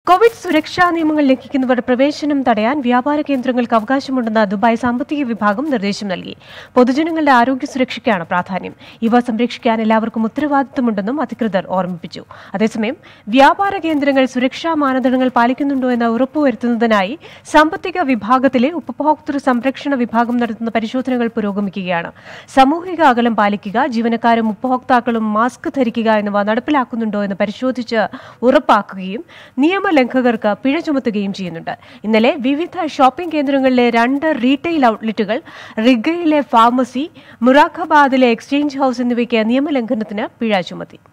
Covid സുരക്ഷാ നിയമങ്ങൾ ലംഘിക്കുന്നവരുടെ പ്രവേശനം തടയാൻ വ്യാപാര കേന്ദ്രങ്ങൾക്ക് അവകാശമുണ്ടെന്ന് ദുബായ് സാമ്പത്തിക വിഭാഗം നിർദ്ദേശം നൽകി പൊതുജനങ്ങളുടെ ആരോഗ്യ സുരക്ഷയ്ക്കാണ് പ്രാധാന്യം ഇവ സംരക്ഷിക്കാൻ എല്ലാവർക്കും ഉത്തരവാദിത്തമുണ്ടെന്നും അധികൃതർ ഓർമ്മിപ്പിച്ചു അതേസമയം വ്യാപാര കേന്ദ്രങ്ങൾ സുരക്ഷാ മാനദണ്ഡങ്ങൾ പാലിക്കുന്നുണ്ടോ എന്ന് ഉറപ്പുവരുത്തുന്നതിനായി സാമ്പത്തിക വിഭാഗത്തിലെ ഉപഭോക്തൃ സംരക്ഷണ വിഭാഗം നടത്തുന്ന പരിശോധനകൾ പുരോഗമിക്കുകയാണ് സാമൂഹിക അകലം പാലിക്കുക ജീവനക്കാരും ഉപഭോക്താക്കളും മാസ്ക് ധരിക്കുക എന്നിവ നടപ്പിലാക്കുന്നുണ്ടോ എന്ന് പരിശോധിച്ച് ഉറപ്പാക്കുകയും നിയമലംഘകർക്ക് പിഴ ചുമത്തുകയും ചെയ്യുന്നുണ്ട് ഇന്നലെ വിവിധ ഷോപ്പിംഗ് കേന്ദ്രങ്ങളിലെ രണ്ട് റീറ്റെയിൽ ഔട്ട്ലെറ്റുകൾ റിഗയിലെ ഫാർമസി മുറാഖാബാദിലെ എക്സ്ചേഞ്ച് ഹൌസ് എന്നിവയ്ക്ക് നിയമലംഘനത്തിന് പിഴ ചുമത്തി